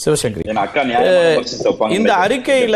சிவசங்கரி ஏன்னா அக்கா நியாயமான விமர்சனத்தை வைப்பாங்க. இந்த அறிக்கையில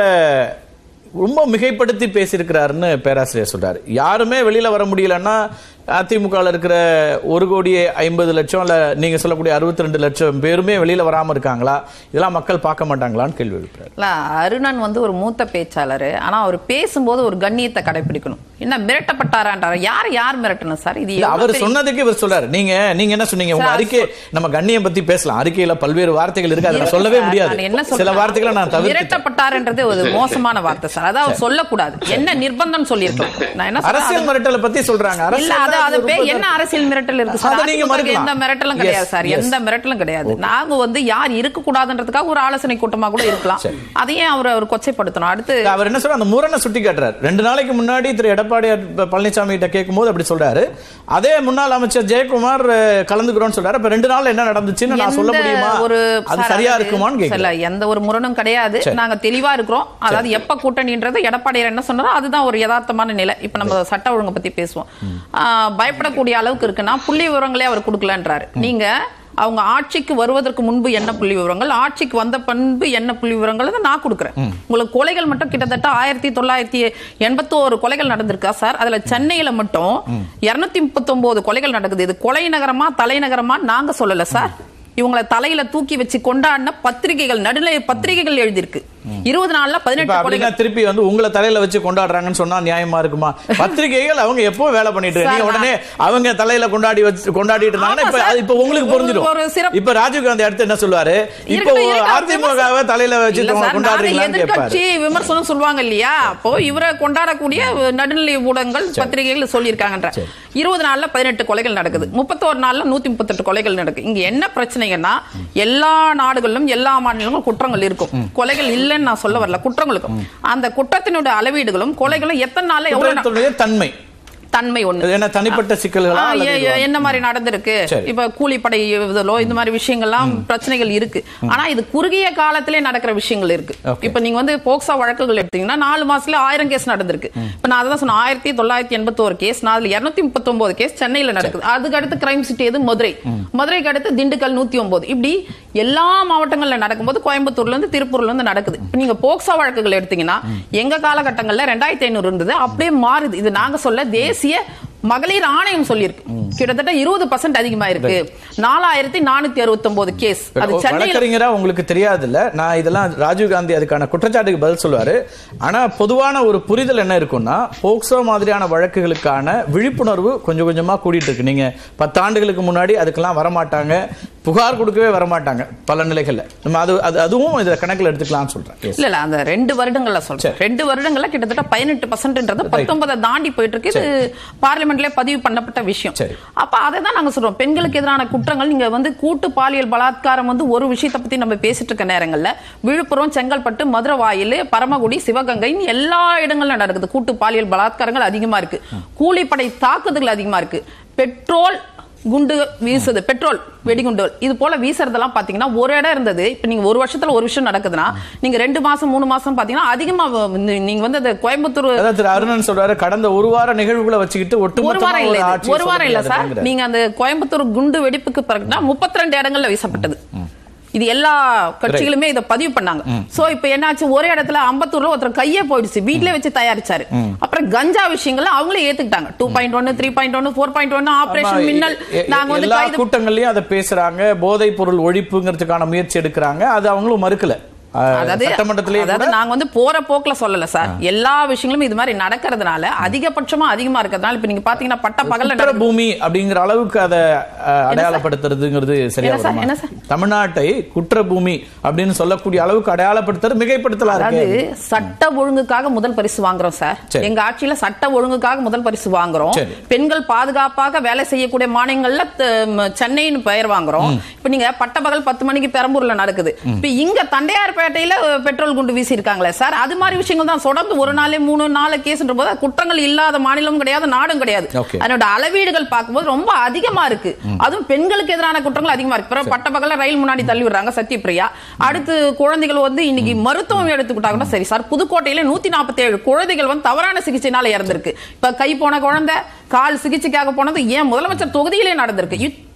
ரொம்ப மிகைப்படுத்தி பேசியிருக்கிறாருன்னு பேராசிரியர் சொல்றாரு யாருமே வெளியில வர முடியலன்னா அதிமுகவில் இருக்கிற ஒரு கோடியே ஐம்பது லட்சம் இல்ல நீங்க சொல்லக்கூடிய அறுபத்தி ரெண்டு லட்சம் பேருமே வெளியில வராம இருக்காங்களா இதெல்லாம் மக்கள் பார்க்க மாட்டாங்களான்னு கேள்வி எழுப்புறாரு இல்ல அருணன் வந்து ஒரு மூத்த பேச்சாளர் ஆனா அவர் பேசும்போது ஒரு கண்ணியத்தை கடைபிடிக்கணும் என்ன மிரட்டப்பட்டாரான்றாரு யார் யார் மிரட்டணும் சார் இது இல்ல எவ்வளவு அவர் பெரிய- சொன்னதுக்கு இவர் சொல்றாரு நீங்க நீங்க என்ன சொன்னீங்க உங்க சார், அறிக்கை நம்ம கண்ணியம் பத்தி பேசலாம் அறிக்கையில பல்வேறு வார்த்தைகள் இருக்கு அதை நான் இருக்கு சொல்லவே சார். முடியாது நான் என்ன சில சொல்றேன்? வார்த்தைகளை நான் தவிர்த்து மிரட்டப்பட்டாருன்றது ஒரு மோசமான வார்த்தை சார் அதாவது அவர் சொல்லக்கூடாது என்ன நிர்பந்தம் சொல்லியிருக்கலாம் நான் என்ன சொல்றேன், அரசியல் அது- மிரட்டலை பத்தி சொல்றாங்க இல்ல அரசியல் அது தான் அது இது பே- ரொம்ப- என்ன அரசியல் மிரட்டல் இருக்கு சார் அதை நீங்க அதிமுக க்கு மறுக்கலாம். எந்த மிரட்டலும் Yes, கிடையாது சார் yes. எந்த மிரட்டலும் கிடையாது நாங்க வந்து யார் இருக்க கூடாதுன்றதுக்காக ஒரு ஆலோசனை கூட்டமா கூட இருக்கலாம் அதையே அவர் அவர் கொச்சைப்படுத்தணும் அடுத்து அவர் என்ன சொல்ற அந்த முரணை சுட்டி காட்டுறாரு ரெண்டு நாளைக்கு முன்னாடி திரு எடப்பாடி பழனிசாமி கிட்ட கேட்கும்போது அப்படி சொல்றாரு அதே முன்னாள் அமைச்சர் ஜெயக்குமார் அஹ், கலந்துக்கிறோம்னு சொல்றாரு அப்ப ரெண்டு நாள் என்ன நடந்துச்சுன்னு நான் சொல்ல எந்த முடியுமா ஒரு அது சார், சரியா அதாவது இருக்குமான்னு இல்ல, கேட்கல எந்த ஒரு முரணும் கிடையாது சரி. நாங்க தெளிவா இருக்கிறோம் அதாவது எப்ப கூட்டணின்றது எடப்பாடியார் என்ன சொன்னாரோ அதுதான் ஒரு யதார்த்தமான நிலை இப்ப நம்ம சட்ட ஒழுங்கு பத்தி பேசுவோம் ஆஹ், பயப்படக்கூடிய அளவுக்கு இருக்குன்னா புள்ளி விவரங்களே அவர் கொடுக்கலன்றாரு நீங்க அவங்க ஆட்சிக்கு வருவதற்கு முன்பு என்ன புள்ளி விவரங்கள் ஆட்சிக்கு வந்த பண்பு என்ன புள்ளி விவரங்கள் நான் கொடுக்குறேன் உங்களுக்கு கொலைகள் மட்டும் கிட்டத்தட்ட ஆயிரத்தி தொள்ளாயிரத்தி எண்பத்தோரு கொலைகள் நடந்திருக்கா சார் அதுல சென்னையில மட்டும் இருநூத்தி முப்பத்தொன்பது கொலைகள் நடக்குது இது கொலை நகரமா தலைநகரமா நாங்க சொல்லல சார் இவங்களை தலையில தூக்கி வச்சு கொண்டாடின பத்திரிகைகள் நடுநிலை பத்திரிகைகள் எழுதியிருக்கு இருபது நாள்ல இப்ப பதினெட்டு அப்படின்னா கொலைகள் திருப்பி வந்து உங்களை தலையில வச்சு கொண்டாடுறாங்கன்னு சொன்னா நியாயமா இருக்குமா பத்திரிகைகள் அவங்க எப்போ வேலை பண்ணிட்டு இருக்காங்க. நீங்க சார், உடனே அவங்க தலையில கொண்டாடி வச்சு கொண்டாடிட்டு இருந்தாங்கன்னா ஆமா இப்ப சார். அது இப்ப உங்களுக்கு ஒரு- புரிஞ்சிடும் ஒரு சிறப்பு- இப்ப ராஜீவ் காந்தி அடுத்து என்ன சொல்லுவாரு இப்போ இருக்கட்டும், இருக்கட்டும். அதிமுகவை தலையில வச்சு இல்ல சார், கொண்டாடுறீங்களான்னு நாங்க கேட்பாரு எதிர்க்கட்சி விமர்சனம் சொல்லுவாங்க இல்லையா அப்போ இவரை கொண்டாடக்கூடிய நடுநிலை ஊடகங்கள் பத்திரிகைகள் சொல்லியிருக்காங்கன்ற இருபது நாள்ல பதினெட்டு கொலைகள் நடக்குது முப்பத்தோரு நாள்ல நூத்தி முப்பத்தெட்டு கொலைகள் நடக்குது இங்க என்ன பிரச்சனைங்கன்னா எல்லா நாடுகளிலும் எல்லா மாநிலங்களும் குற்றங்கள் இருக்கும் கொலைகள் இல்லைன்னு நான் சொல்ல வரல குற்றங்கள் இருக்கும் அந்த குற்றத்தினுடைய அளவீடுகளும் கொலைகளும் எத்தனை நாள்ல எவ்வளவு நா- குற்றத்துடைய தன்மை தன்மை ஒண்ணு இது என்ன தனிப்பட்ட சிக்கல்களா ஆ, அல்லது ஏ- இதுவா? ஏ- என்ன மாதிரி நடந்திருக்கு சரி. இப்ப கூலிப்படை இதலோ இந்த மாதிரி விஷயங்கள்லாம் பிரச்சனைகள் இருக்கு ஆனா இது குறுகிய காலத்திலே நடக்கிற விஷயங்கள் இருக்கு Okay. இப்ப நீங்க வந்து போக்சா வழக்குகள் எடுத்தீங்கன்னா நாலு மாசத்துல ஆயிரம் கேஸ் நடந்திருக்கு இப்ப நான் அதான் சொன்னேன் ஆயிரத்தி தொள்ளாயிரத்தி எண்பத்தோரு கேஸ் நான் அதுல இருநூத்தி முப்பத்தி கேஸ் சென்னையில நடக்குது அதுக்கு அடுத்து கிரைம் சிட்டி எது மதுரை மதுரைக்கு அடுத்து திண்டுக்கல் நூத்தி ஒன்பது இப்படி எல்லா மாவட்டங்கள்ல நடக்கும்போது கோயம்புத்தூர்ல இருந்து திருப்பூர்ல இருந்து நடக்குது இப்ப நீங்க போக்சா வழக்குகள் எடுத்தீங்கன்னா எங்க காலகட்டங்கள்ல ரெண்டாயிரத்தி ஐநூறு இருந்தது அப்படியே மாறுது இது நாங்க சொல்ல தேசிய மகளிர் ஆணையம் சொல்லியிருக்கு கிட்டத்தட்ட இருபது பர்சன்ட் அதிகமா இருக்கு நாலாயிரத்தி நானூத்தி அறுபத்தி ஒன்பது கேஸ் அது சென்னையில வழக்கறிஞரா உங்களுக்கு தெரியாதுல்ல நான் இதெல்லாம் ராஜீவ் காந்தி அதுக்கான குற்றச்சாட்டுக்கு பதில் சொல்லுவாரு ஆனா பொதுவான ஒரு புரிதல் என்ன இருக்கும்னா போக்சோ மாதிரியான வழக்குகளுக்கான விழிப்புணர்வு கொஞ்சம் கொஞ்சமா கூடிட்டு இருக்கு நீங்க பத்து ஆண்டுகளுக்கு முன்னாடி அதுக்கெல்லாம் வரமாட்டாங்க புகார் கொடுக்கவே வரமாட்டாங்க பல நிலைகள்ல நம்ம அது அது அதுவும் இதை கணக்கில் எடுத்துக்கலாம்னு சொல்றேன் Yes. இல்ல இல்ல அந்த ரெண்டு வருடங்கள்ல சொல்றேன் ரெண்டு வருடங்கள்ல கிட்டத்தட்ட பதினெட்டு பர்சன்ட்ன்றது பத்தொன்பதை தாண்டி போயிட்டு இருக்கு இது பார்லிமெண்ட்ல பதிவு பண்ணப்பட்ட விஷயம் சரி. அப்ப அதை தான் நாங்க சொல்றோம் பெண்களுக்கு எதிரான குற்றங்கள் நீங்க வந்து கூட்டு பாலியல் பலாத்காரம் வந்து ஒரு விஷயத்தை பத்தி நம்ம பேசிட்டு இருக்க நேரங்கள்ல விழுப்புரம் செங்கல்பட்டு மதுரவாயில் பரமக்குடி சிவகங்கை எல்லா இடங்கள்ல நடக்குது கூட்டு பாலியல் பலாத்காரங்கள் அதிகமா இருக்கு கூலிப்படை தாக்குதல்கள் அதிகமா இருக்கு பெட்ரோல் குண்டு வீசுது பெட்ரோல் வெடிகுண்டுகள் இது போல வீசுறதெல்லாம் பாத்தீங்கன்னா ஒரு இடம் இருந்தது இப்ப நீங்க ஒரு வருஷத்துல ஒரு விஷயம் நடக்குதுன்னா நீங்க ரெண்டு மாசம் மூணு மாசம் பாத்தீங்கன்னா அதிகமா வ- நீங்க வந்து அந்த கோயம்புத்தூர் அதான் திரு அருணன் சொல்றாரு கடந்த ஒரு வார நிகழ்வுகளை வச்சுக்கிட்டு ஒரு ஒட்டுமொத்தமா வாரம் ஒரு இல்ல இது. ஆட்சியை ஒரு வாரம் இல்ல சொல்ல சார் முடியாதுங்கிறாரு. நீங்க அந்த கோயம்புத்தூர் குண்டு வெடிப்புக்கு பிறகுனா முப்பத்தி ரெண்டு இடங்கள்ல வீசப்பட்டது இது எல்லா கட்சிகளுமே இதை பதிவு பண்ணாங்க சோ இப்ப என்னாச்சு ஒரே இடத்துல அம்பத்தூர்ல ஒருத்தர் கையே போயிடுச்சு வீட்லயே வச்சு தயாரிச்சாரு அப்புறம் கஞ்சா விஷயங்கள்ல அவங்களே ஏத்துக்கிட்டாங்க டூ பாயிண்ட் ஒன்னு த்ரீ பாயிண்ட் ஒன்னு ஃபோர் பாயிண்ட் ஒன்னு ஆபரேஷன் ஆமா, மின்னல் எ- எ- நாங்க வந்து எல்லா கைது கூட்டங்கள்லயும் அதை பேசுறாங்க போதைப் பொருள் ஒழிப்புங்கிறதுக்கான முயற்சி எடுக்கிறாங்க அது அவங்களும் மறுக்கல அஹ், அதாவது சட்டமன்றத்திலேயே அதாவது கூட நாங்க வந்து போற போக்குல சொல்லல சார் எல்லா விஷயங்களும் இது மாதிரி நடக்கிறதுனால அதிகபட்சமா அதிகமா இருக்கிறதுனால இப்ப நீங்க பாத்தீங்கன்னா பட்ட பகல்ல குற்ற நடக்குது. பூமி அப்படிங்கிற அளவுக்கு அதை அஹ், அடையாளப்படுத்துறதுங்கிறது சரியா என்ன சார்? வருமா? என்ன சார்? தமிழ்நாட்டை குற்ற பூமி அப்படின்னு சொல்லக்கூடிய அளவுக்கு அடையாளப்படுத்துறது மிகைப்படுத்தலா அதாவது இருக்கு சட்ட ஒழுங்குக்காக முதல் பரிசு வாங்குறோம் சார் சரி. எங்க ஆட்சியில சட்ட ஒழுங்குக்காக முதல் பரிசு வாங்குறோம் சரி. பெண்கள் பாதுகாப்பாக வேலை செய்யக்கூடிய மாநிலங்கள்ல த- ம, சென்னைன்னு பெயர் வாங்குறோம் இப்ப நீங்க பட்டப்பகல் பத்து மணிக்கு பெரம்பூர்ல நடக்குது இப்ப இங்க தண்டையார்பேட்டையில அஹ், பெட்ரோல் குண்டு வீசி இருக்காங்களே சார் அது மாதிரி விஷயங்கள் தான் தொடர்ந்து ஒரு நாளே மூணு நாலு கேஸ்ன்ற போது அது குற்றங்கள் இல்லாத மாநிலமும் கிடையாது நாடும் கிடையாது Okay. அதனோட அளவீடுகள் பார்க்கும்போது ரொம்ப அதிகமா இருக்கு அதுவும் பெண்களுக்கு எதிரான குற்றங்கள் அதிகமா இருக்கு பிறகு பட்டப்பகல்ல ரயில் முன்னாடி தள்ளி விடுறாங்க சத்யபிரியா அடுத்து குழந்தைகள் வந்து இன்னைக்கு மருத்துவம் எடுத்துக்கிட்டாங்கன்னா சரி சார் புதுக்கோட்டையில நூத்தி நாற்பத்தி ஏழு குழந்தைகள் வந்து தவறான சிகிச்சைனால இறந்திருக்கு இப்ப கை போன குழந்தை கால் சிகிச்சைக்காக போனது ஏன் முதலமைச்சர் தொகுதியிலே நடந்திருக்கு இத்தனை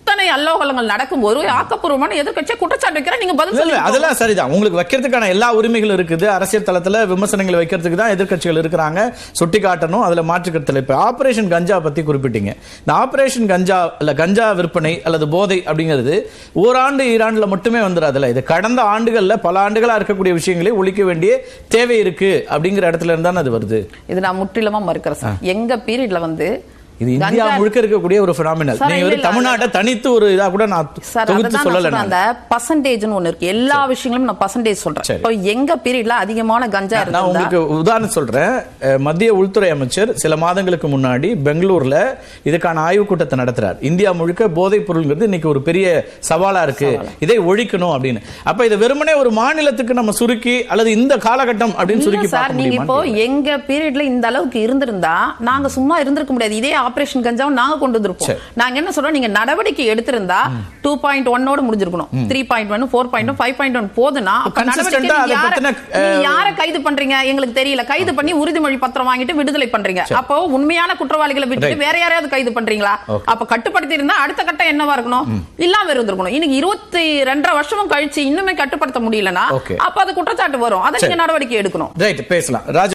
இத்தனை அல்லோகலங்கள் நடக்கும்போது ஆக்கப்பூர்வமான எதிர்க்கட்சியை குற்றச்சாட்டு வைக்கிற நீங்க பதில் இல்ல, இல்ல, சொல்லுங்க அதெல்லாம் சரிதான் உங்களுக்கு வைக்கிறதுக்கான எல்லா உரிமைகளும் இருக்குது அரசியல் தளத்துல விமர்சனங்களை வைக்கிறதுக்கு தான் எதிர்க்கட்சிகள் இருக்கிறாங்க சுட்டி காட்டணும் அதுல மாற்றுக்கருத்துல இப்ப ஆபரேஷன் கஞ்சா பத்தி குறிப்பிட்டீங்க இந்த ஆபரேஷன் கஞ்சா இல்ல கஞ்சா விற்பனை அல்லது போதை அப்படிங்கிறது ஓராண்டு ஈராண்டுல மட்டுமே வந்துடாதுல்ல இது கடந்த ஆண்டுகள்ல பல ஆண்டுகளா இருக்கக்கூடிய விஷயங்களை ஒழிக்க வேண்டிய தேவை இருக்கு அப்படிங்கிற இடத்துல இருந்தானே அது வருது இது நான் முற்றிலுமா மறுக்கிறேன் சார் எங்க பீரியட்ல வந்து இது இந்தியா கஞ்சா- முழுக்க இருக்கக்கூடிய ஒரு பினாமினல் சார், நீங்க இல்ல, ஒரு இல்ல, தமிழ்நாட்டை தனித்து ஒரு இதா கூட நான் சார் தொகுத்து அதுதான் நான் சொல்லல சொல்றேன். நான். அந்த பர்சன்டேஜ்னு ஒண்ணு இருக்கு எல்லா விஷயங்களும் நான் பர்சன்டேஜ் சொல்றேன் சரி. இப்போ எங்க பீரியட்ல அதிகமான கஞ்சா நான் இருந்தா உங்களுக்கு உதாரணம் சொல்றேன் அஹ், மத்திய உள்துறை அமைச்சர் சில மாதங்களுக்கு முன்னாடி பெங்களூர்ல இதுக்கான ஆய்வுக் கூட்டத்தை நடத்துறார் இந்தியா முழுக்க போதைப் பொருள்ங்கிறது இன்னைக்கு ஒரு பெரிய சவாலா இருக்கு இதை ஒழிக்கணும் அப்படின்னு அப்ப இதை வெறுமனே ஒரு மாநிலத்துக்கு நம்ம சுருக்கி அல்லது இந்த காலகட்டம் அப்படின்னு இல்ல சுருக்கி சார் பார்க்க நீங்க இப்போ முடியுமா எங்க பீரியட்ல இந்த அளவுக்கு இருந்திருந்தா நாங்க சும்மா இருந்திருக்க முடியாது இதே ஆபரேஷன் கஞ்சாவும் நாங்க கொண்டு வந்திருப்போம் சரி. நாங்க என்ன சொல்றோம் நீங்க நடவடிக்கை எடுத்திருந்தா டூ பாயிண்ட் ஒன்னோட முடிஞ்சிருக்கணும் three point one four point five point one போதுன்னா அப்ப Consistent-ஆ நடவடிக்கை அதை நீங்க யார- பத்தின, நீங்க யாரை கைது பண்றீங்க எங்களுக்கு தெரியல கைது பண்ணி உறுதிமொழி பத்திரம் வாங்கிட்டு விடுதலை பண்றீங்க அப்போ உண்மையான குற்றவாளிகளை விட்டுட்டு Right. வேற யாரையாவது கைது பண்றீங்களா Okay. அப்ப கட்டுப்படுத்தி இருந்தா அடுத்த கட்டம் என்னவா இருக்கணும் இல்லாம இருந்திருக்கணும் இன்னைக்கு இருபத்தி ரெண்டரை வருஷமும் கழிச்சு இன்னுமே கட்டுப்படுத்த முடியலன்னா Okay. அப்ப அது குற்றச்சாட்டு வரும் அதை நீங்க நடவடிக்கை எடுக்கணும் ரைட் பேசலாம் ராஜ்